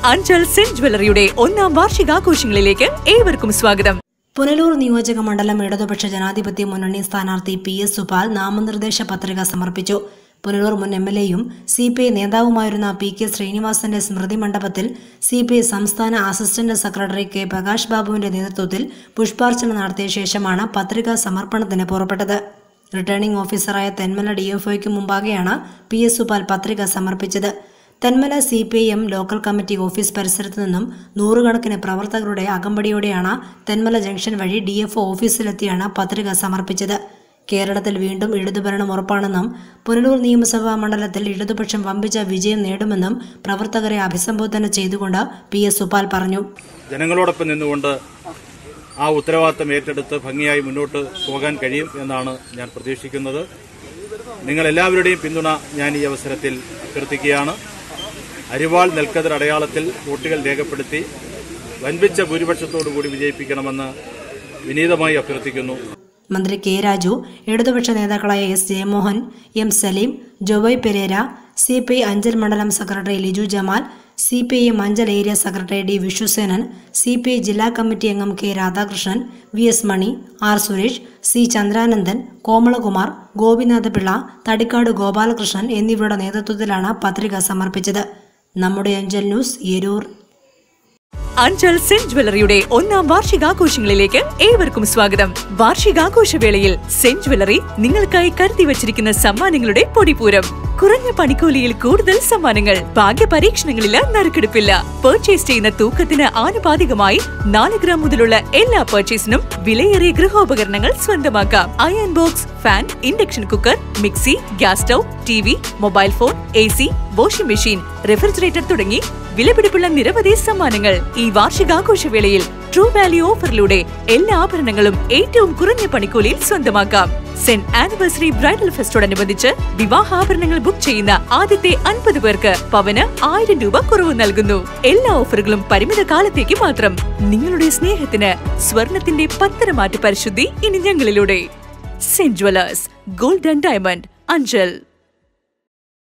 Anchal Saint ജ്വല്ലറിയുടെ ഒന്നാം വാർഷികാഘോഷങ്ങളിലേക്ക് ഏവർക്കും സ്വാഗതം പുനലൂർ നിയോജക മണ്ഡലം ഇടതുപക്ഷ ജനാധിപത്യ മുന്നണി സ്ഥാനാർത്ഥി പി എസ് സുപാൽ നാമനിർദ്ദേശ പത്രിക സമർപ്പിച്ചു പുനലൂർ മുൻ എം എൽ എയും സി പി ഐ നേതാവുമായിരുന്ന പി കെ ശ്രീനിവാസന്റെ സ്മൃതി മണ്ഡപത്തിൽ സി പി ഐ സംസ്ഥാന അസിസ്റ്റന്റ് സെക്രട്ടറി കെ പ്രകാശ് ബാബുവിന്റെ നേതൃത്വത്തിൽ പുഷ്പാർച്ചന നടത്തിയ ശേഷമാണ് പത്രികാ സമർപ്പണത്തിന് പുറപ്പെട്ടത് റിട്ടേണിംഗ് ഓഫീസറായ തെന്മല ഡിഎഫ്ഒയ്ക്ക് മുമ്പാകെയാണ് പി എസ് സുപാൽ പത്രിക സമർപ്പിച്ചത് Thenmala C P I M local committee office പരിസരത്ത് നിന്നും നൂറുകണക്കിന് പ്രവർത്തകരുടെ അകമ്പടിയോടെയാണ് തെന്മല ജംഗ്ഷൻ വഴി ഡി എഫ് ഓഫീസിലെത്തിയാണ് പത്രിക സമർപ്പിച്ചത് കേരളത്തിൽ വീണ്ടും ഇടതുഭരണം ഉറപ്പാണെന്നും പുനലൂർ നിയമസഭാ മണ്ഡലത്തിൽ ഇടതുപക്ഷം വമ്പിച്ച വിജയം നേടുമെന്നും പ്രവർത്തകരെ അഭിസംബോധന ചെയ്തുകൊണ്ട് പി എസ് സുപാൽ പറഞ്ഞു ജനങ്ങളോടൊപ്പം നിന്നുകൊണ്ട് ആ ഉത്തരവാദിത്തം ഏറ്റെടുത്ത് ഭംഗിയായി മുന്നോട്ട് പോകാൻ കഴിയും എന്നാണ് ഞാൻ പ്രതീക്ഷിക്കുന്നത് നിങ്ങൾ എല്ലാവരുടെയും പിന്തുണ ഞാൻ ഈ അവസരത്തിൽ അഭ്യർത്ഥിക്കുകയാണ് അരിവാൾ നെൽക്കതിർ അടയാളത്തിൽ വോട്ടുകൾ രേഖപ്പെടുത്തി വൻപിച്ച ഭൂരിപക്ഷത്തോടുകൂടി വിജയിപ്പിക്കണമെന്ന് വിനീതമായി അഭ്യർത്ഥിക്കുന്നു മന്ത്രി കെ രാജു ഇടതുപക്ഷ നേതാക്കളായ S Jayamohan M Saleem Jobai Perera C P I Anchal മണ്ഡലം secretary Liju Jamal C P I M Anchal area secretary D Viswasenan C P I ജില്ലാ കമ്മിറ്റി അംഗം K Radhakrishnan V S Mani R Suresh C Chandranandan Komalakumar Gopinathapillai Thadikkad Gopalakrishnan എന്നിവരുടെ നേതൃത്വത്തിലാണ് പത്രിക സമർപ്പിച്ചത് നമ്മുടെ അഞ്ചൽ ന്യൂസ് എരൂർ അഞ്ചൽ സെന്റ് ജ്വല്ലറിയുടെ ഒന്നാം വാർഷികാഘോഷങ്ങളിലേക്ക് ഏവർക്കും സ്വാഗതം വാർഷികാഘോഷവേളയിൽ സെന്റ് ജ്വല്ലറി നിങ്ങൾക്കായി കരുതി വച്ചിരിക്കുന്ന സമ്മാനങ്ങളുടെ പൊടിപൂരം കുറഞ്ഞ പണിക്കൂലിയിൽ കൂടുതൽ സമ്മാനങ്ങൾ ഭാഗ്യ പരീക്ഷണങ്ങളില്ല നറുക്കെടുപ്പില്ല പർച്ചേസ് ചെയ്യുന്ന തൂക്കത്തിന് ആനുപാതികമായി നാല് ഗ്രാം മുതലുള്ള എല്ലാ പർച്ചേസിനും വിലയേറിയ ഗൃഹോപകരണങ്ങൾ സ്വന്തമാക്കാം iron box fan induction cooker mixie gas stove T V mobile phone A C washing machine refrigerator തുടങ്ങി വിലപിടിപ്പുള്ള നിരവധി സമ്മാനങ്ങൾ ഈ വാർഷികാഘോഷവേളയിൽ ട്രൂ വാല്യൂ ഓഫറിലൂടെ എല്ലാ ആഭരണങ്ങളും ഏറ്റവും കുറഞ്ഞ പണിക്കൂലിയിൽ സ്വന്തമാക്കാം സെന്റ് ആനിവേഴ്സറി ബ്രൈഡൽ ഫെസ്റ്റോടനുബന്ധിച്ച് വിവാഹാഭരണങ്ങൾ ബുക്ക് ചെയ്യുന്ന ആദ്യത്തെ അൻപത് പേർക്ക് പവന് ആയിരം രൂപ കുറവ് നൽകുന്നു എല്ലാ ഓഫറുകളും പരിമിത കാലത്തേക്ക് മാത്രം നിങ്ങളുടെ സ്നേഹത്തിന് സ്വർണത്തിന്റെ പത്തരമാറ്റ് പരിശുദ്ധി ഇനി ഞങ്ങളിലൂടെ Saint jewellers gold and diamond Anchal